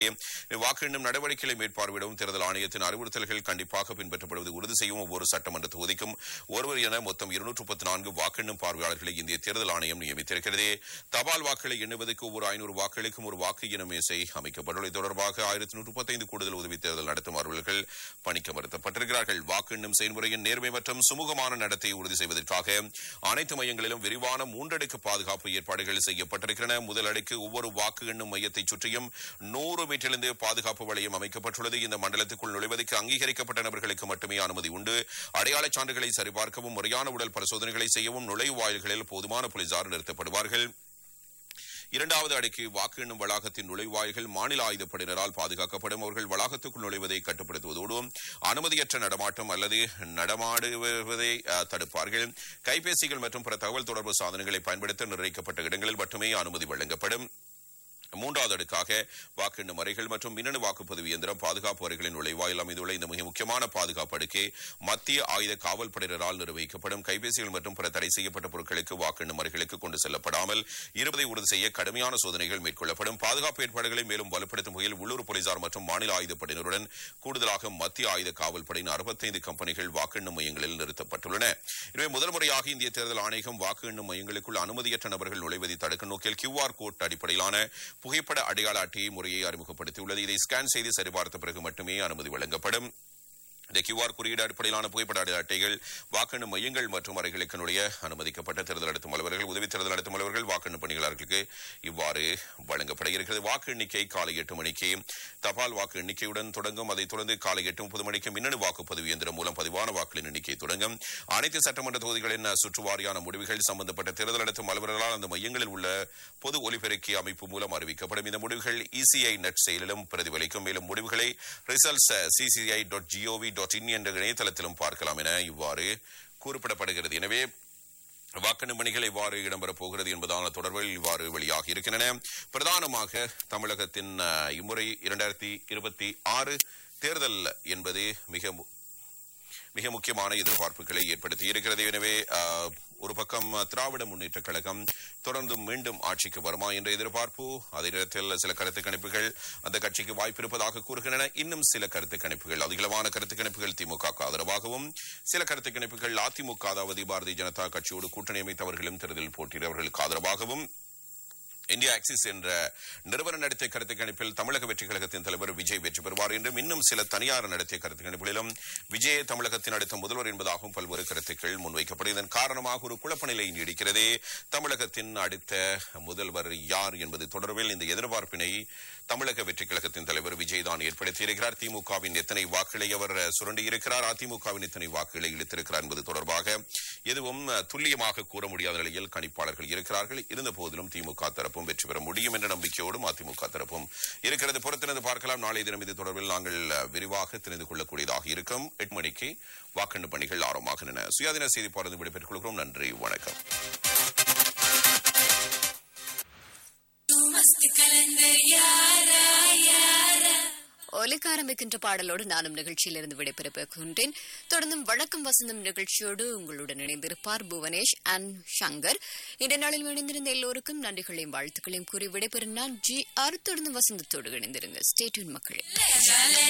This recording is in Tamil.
வாக்கு எண்ணும் நடவடிக்கைகளை மேற்பார்வையிடவும் தேர்தல் ஆணையத்தின் அறிவுறுத்தல்கள் கண்டிப்பாக பின்பற்றப்படுவது உறுதி செய்யும் ஒவ்வொரு சட்டமன்ற தொகுதிக்கும் ஒருவர் என மொத்தம் இருநூற்று முப்பத்தி நான்கு வாக்கெண்ணும் பார்வையாளர்களை இந்திய தேர்தல் ஆணையம் நியமித்திருக்கிறது தபால் வாக்குகளை எண்ணுவதற்கு ஒவ்வொரு ஐநூறு வாக்களுக்கும் ஒரு வாக்கு என மேசை அமைக்கப்பட்டுள்ளது தொடர்பாக ஆயிரத்தி நூற்று முப்பத்தைந்து கூடுதல் உதவி தேர்தல் நடத்தும் அலுவலர்கள் பணிக்கமர்த்தப்பட்டிருக்கிறார்கள் வாக்கு எண்ணும் செயல்முறையின் நேர்மை மற்றும் சுமூகமான நடத்தையை உறுதி செய்வதற்காக அனைத்து மையங்களிலும் விரிவான மூன்றடுக்கு பாதுகாப்பு ஏற்பாடுகள் செய்யப்பட்டிருக்கின்றன முதல் அடுக்கு ஒவ்வொரு வாக்கு எண்ணும் மையத்தை சுற்றியும் நூறு மீட்டரிலிருந்து பாதுகாப்பு வளையம் அமைக்கப்பட்டுள்ளது இந்த மண்டலத்துக்குள் நுழைவதற்கு அங்கீகரிக்கப்பட்ட நபர்களுக்கு மட்டுமே அனுமதி உண்டு அடையாளச் சான்றுகளை சரிபார்க்கவும் முறையான உடல் பரிசோதனைகளை செய்யவும் நுழைவாயில்களில் போதுமான போலீசார் நிறுத்தப்படுவார்கள் இரண்டாவது அடுக்கு வாக்கு எண்ணும் வளாகத்தின் நுழைவாயில்கள் மாநில ஆயுதப்படையினரால் பாதுகாக்கப்படும் அவர்கள் வளாகத்துக்குள் நுழைவதை கட்டுப்படுத்துவதோடு அனுமதியற்ற நடமாட்டம் அல்லது நடமாடுவதை அஹ், தடுப்பார்கள் கைபேசிகள் மற்றும் பிற தகவல் தொடர்பு சாதனங்களை பயன்படுத்த நிர்ணயிக்கப்பட்ட இடங்களில் மட்டுமே அனுமதி வழங்கப்படும் மூன்றாவது அடுக்காக வாக்கு எண்ணும் அறைகள் மற்றும் மின்னணு வாக்குப்பதிவு இயந்திரம் பாதுகாப்பு அறைகளின் நுழைவாயில் அமைந்துள்ள இந்த மிக முக்கியமான பாதுகாப்பு அடுக்கு மத்திய ஆயுத காவல் படையினரால் நிர்வகிக்கப்படும் கைபேசிகள் மற்றும் பிற தடை செய்யப்பட்ட பொருட்களுக்கு வாக்கு எண்ணும் அறைகளுக்கு கொண்டு செல்லப்படாமல் இருப்பதை உறுதி செய்ய கடுமையான சோதனைகள் மேற்கொள்ளப்படும் பாதுகாப்பு ஏற்பாடுகளை மேலும் வலுப்படுத்தும் வகையில் உள்ளூர் போலீசார் மற்றும் மாநில ஆயுதப்படையினருடன் கூடுதலாக மத்திய ஆயுத காவல் படையின் அறுபத்தைந்து கம்பெனிகள் வாக்கு எண்ணும் மையங்களில் நிறுத்தப்பட்டுள்ளன எனவே முதல் முறையாக இந்திய தேர்தல் ஆணையகம் வாக்கு எண்ணும் மையங்களுக்குள் அனுமதியற்ற நபர்கள் நுழைவதை தடுக்கும் நோக்கில் கியூஆர் கோட் அடிப்படையிலான புகைப்பட அடையாள அட்டையை முறையை அறிமுகப்படுத்தியுள்ளது இதை ஸ்கேன் செய்து சரிபார்த்த பிறகு மட்டுமே அனுமதி வழங்கப்படும் இந்த கியூஆர் குறியீடு அடிப்படையிலான புகைப்பட அடையாள அட்டைகள் வாக்கெண்ணு மையங்கள் மற்றும் அறைகளுக்கு நுழைய அனுமதிக்கப்பட்ட தேர்தல் நடத்தும் அலுவலர்கள் உதவி தேர்தல் நடத்தும் அலுவலர்கள் வாக்கெண்ணு பணியாளர்களுக்கு இவ்வாறு வழங்கப்பட இருக்கிறது வாக்கு எண்ணிக்கை காலை எட்டு மணிக்கு தபால் வாக்கு எண்ணிக்கையுடன் தொடங்கும் அதைத் தொடர்ந்து காலை எட்டு முப்பது மணிக்கு மின்னணு வாக்குப்பதிவு இயந்திரம் மூலம் பதிவான வாக்குகளின் எண்ணிக்கை தொடங்கும் அனைத்து சட்டமன்ற தொகுதிகளின் சுற்றுவாரியான முடிவுகள் சம்பந்தப்பட்ட தேர்தல் நடத்தும் அலுவலர்களால் அந்த மையங்களில் உள்ள பொது ஒலிபெருக்கி அமைப்பு மூலம் அறிவிக்கப்படும் இந்த முடிவுகள் இசிஐ நெட் செயலிலும் பிரதிபலிக்கும் மேலும் முடிவுகளை results CCI dot gov dot in என்ற இணையதளத்திலும் பார்க்கலாம் என இவ்வாறு குறிப்பிடப்படுகிறது எனவே வாக்கெண்ணும் பணிகள் எவ்வாறு இடம்பெறப் போகிறது என்பதான தொடர்பில் இவ்வாறு வெளியாகி இருக்கின்றன பிரதானமாக தமிழகத்தின் அஹ், இம்முறை இரண்டாயிரத்தி இருபத்தி ஆறு தேர்தல் என்பது மிக மு- மிக முக்கியமான எதிர்பார்ப்புகளை ஏற்படுத்தி இருக்கிறது எனவே அஹ், ஒரு பக்கம் திராவிட முன்னேற்ற கழகம் தொடர்ந்து மீண்டும் ஆட்சிக்கு வருமா என்ற எதிர்பார்ப்பு அதே நேரத்தில் சில கருத்து கணிப்புகள் அந்த கட்சிக்கு வாய்ப்பு இருப்பதாக கூறுகின்றன இன்னும் சில கருத்து கணிப்புகள் அதிகளவான கருத்து கணிப்புகள் திமுக ஆதரவாகவும் சில கருத்து கணிப்புகள் அதிமுக அதாவது பாரதிய ஜனதா கட்சியோடு கூட்டணி அமைத்தவர்களும் தேர்தலில் போட்டியிடவர்களுக்கு ஆதரவாகவும் இந்தியா ஆக்சிஸ் என்ற நிறுவனம் நடத்திய கருத்து கணிப்பில் தமிழக வெற்றி கழகத்தின் தலைவர் விஜய் வெற்றி பெறுவார் என்றும் இன்னும் சில தனியார் நடத்திய கருத்து கணிப்புகளிலும் விஜய் தமிழகத்தின் அடுத்த முதல்வர் என்பதாகவும் பல்வேறு கருத்துக்கள் முன்வைக்கப்படும் இதன் காரணமாக ஒரு குழப்பநிலை நீடிக்கிறது தமிழகத்தின் அடுத்த முதல்வர் யார் என்பது தொடர்பில் இந்த எதிர்பார்ப்பினை தமிழக வெற்றி கழகத்தின் தலைவர் விஜய் தான் ஏற்படுத்தியிருக்கிறார் திமுகவின் எத்தனை வாக்குகளை அவர் சுரண்டியிருக்கிறார் அதிமுகவின் எத்தனை வாக்குகளை இழுத்திருக்கிறார் என்பது தொடர்பாக எதுவும் துல்லியமாக கூற முடியாத நிலையில் கணிப்பாளர்கள் இருக்கிறார்கள் இருந்த போதிலும் திமுக தரப்பும் வெற்றி பெற முடியும் என்ற நம்பிக்கையோடும் அதிமுக தரப்பும் இருக்கிறது பொறுத்திருந்து பார்க்கலாம் நாளைய தினம் இது தொடர்பில் நாங்கள் விரிவாக தெரிந்து கொள்ளக்கூடியதாக இருக்கும் எட்டு மணிக்கு வாக்கெண்ணு பணிகள் ஆரம்பமாகின்றன சுயாதீன செய்தி பார்த்து விடைபெற்றுக் கொள்கிறோம் நன்றி வணக்கம் ஒலிக்க ஆரம்பிக்கின்ற பாடலோடு நானும் நிகழ்ச்சியிலிருந்து விடைபெறப் போகின்றேன் தொடர்ந்தும் வழக்கம் வசந்தம் நிகழ்ச்சியோடு உங்களுடன் இணைந்திருப்பார் புவனேஷ் அண்ட் சங்கர் இந்த நாளில் இணைந்திருந்த எல்லோருக்கும் நன்றிகளையும் வாழ்த்துக்களையும் கூறி விடைபெறும் நான் ஜி ஆர் தொடர்ந்து வசந்தத்தோடு இணைந்திருங்க ஸ்டேட்யூன் மக்களே